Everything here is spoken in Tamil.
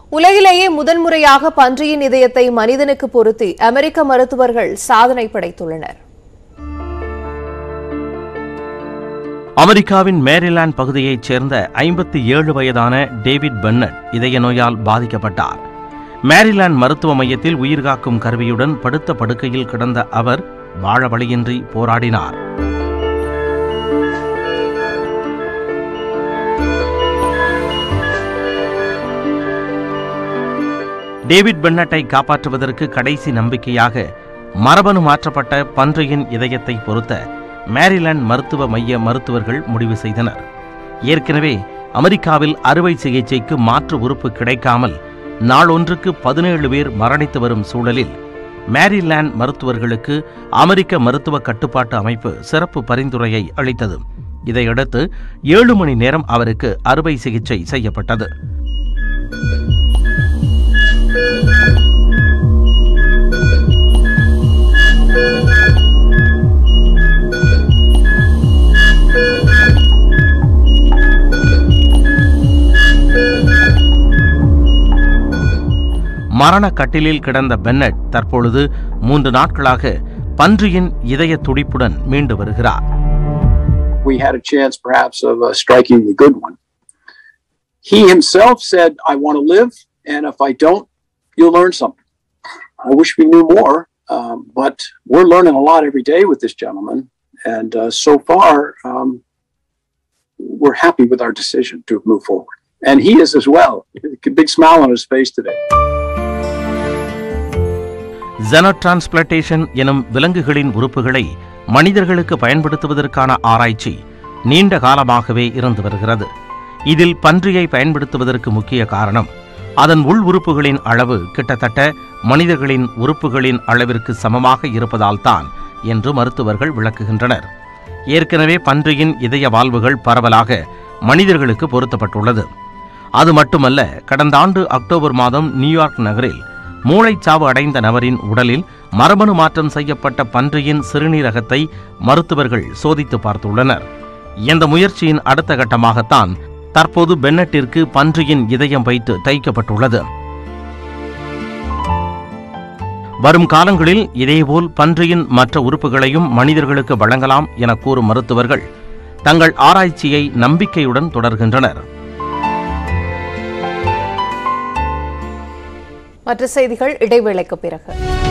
உலகிலேயே முதன்முறையாக பன்றியின் இதயத்தை மனிதனுக்கு பொருத்தி அமெரிக்க மருத்துவர்கள் சாதனை படைத்துள்ளனர் அமெரிக்காவின் மேரிலாந்து பகுதியைச் சேர்ந்த ஐம்பத்தி ஏழு வயதான டேவிட் பென்னட் இதய நோயால் பாதிக்கப்பட்டார் மேரிலாந்து மருத்துவ மையத்தில் உயிர்காக்கும் கருவியுடன் படுத்த படுக்கையில் கிடந்த அவர் வாழ வழியின்றி போராடினார் டேவிட் பென்னட்டை காப்பாற்றுவதற்கு கடைசி நம்பிக்கையாக மரபணு மாற்றப்பட்ட பன்றியின் இதயத்தை பொருத்த மேரிலாந்து மருத்துவ மைய மருத்துவர்கள் முடிவு செய்தனர் ஏற்கனவே அமெரிக்காவில் அறுவை சிகிச்சைக்கு மாற்று உறுப்பு கிடைக்காமல் நாளொன்றுக்கு பதினேழு பேர் மரணித்து வரும் சூழலில் மேரிலாந்து மருத்துவர்களுக்கு அமெரிக்க மருத்துவ கட்டுப்பாட்டு அமைப்பு சிறப்பு பரிந்துரையை அளித்தது இதையடுத்து ஏழு மணி நேரம் அவருக்கு அறுவை சிகிச்சை செய்யப்பட்டது மரண கட்டிலில் கிடந்த பென்னட் தற்பொழுது மூன்று நாட்களாக பன்றியின் இதய துடிப்புடன் மீண்டு வருகிறார் we had a chance perhaps of uh, striking the good one. He himself said, I want to live, and if I don't, you'll learn something. I wish we knew more, um, but we're learning a lot every day with this gentleman. And uh, so far, um, we're happy with our decision to move forward. And he is as well. A big smile on his face today. ஜெனோடிரான்ஸ்பிளான்டேஷன் எனும் விலங்குகளின் உறுப்புகளை மனிதர்களுக்கு பயன்படுத்துவதற்கான ஆராய்ச்சி நீண்ட காலமாகவே இருந்து வருகிறது இதில் பன்றியை பயன்படுத்துவதற்கு முக்கிய காரணம் அதன் உள் உறுப்புகளின் அளவு கிட்டத்தட்ட மனிதர்களின் உறுப்புகளின் அளவிற்கு சமமாக இருப்பதால்தான் என்று மருத்துவர்கள் விளக்குகின்றனர் ஏற்கனவே பன்றியின் இதய வால்வுகள் பரவலாக மனிதர்களுக்கு பொருத்தப்பட்டுள்ளது அது மட்டுமல்ல கடந்த ஆண்டு அக்டோபர் மாதம் நியூயார்க் நகரில் மூளைச்சாவு அடைந்த நபரின் உடலில் மரபணு மாற்றம் செய்யப்பட்ட பன்றியின் சிறுநீரகத்தை மருத்துவர்கள் சோதித்து பார்த்துள்ளனர் இந்த முயற்சியின் அடுத்த கட்டமாகத்தான் தற்போது பென்னட்டிற்கு பன்றியின் இதயம் வைத்து தைக்கப்பட்டுள்ளது வரும் காலங்களில் இதேபோல் பன்றியின் மற்ற உறுப்புகளையும் மனிதர்களுக்கு வழங்கலாம் என கூறும் மருத்துவர்கள் தங்கள் ஆராய்ச்சியை நம்பிக்கையுடன் தொடர்கின்றனர் மற்ற செய்திகள் இடைவேளைக்கு பிறகு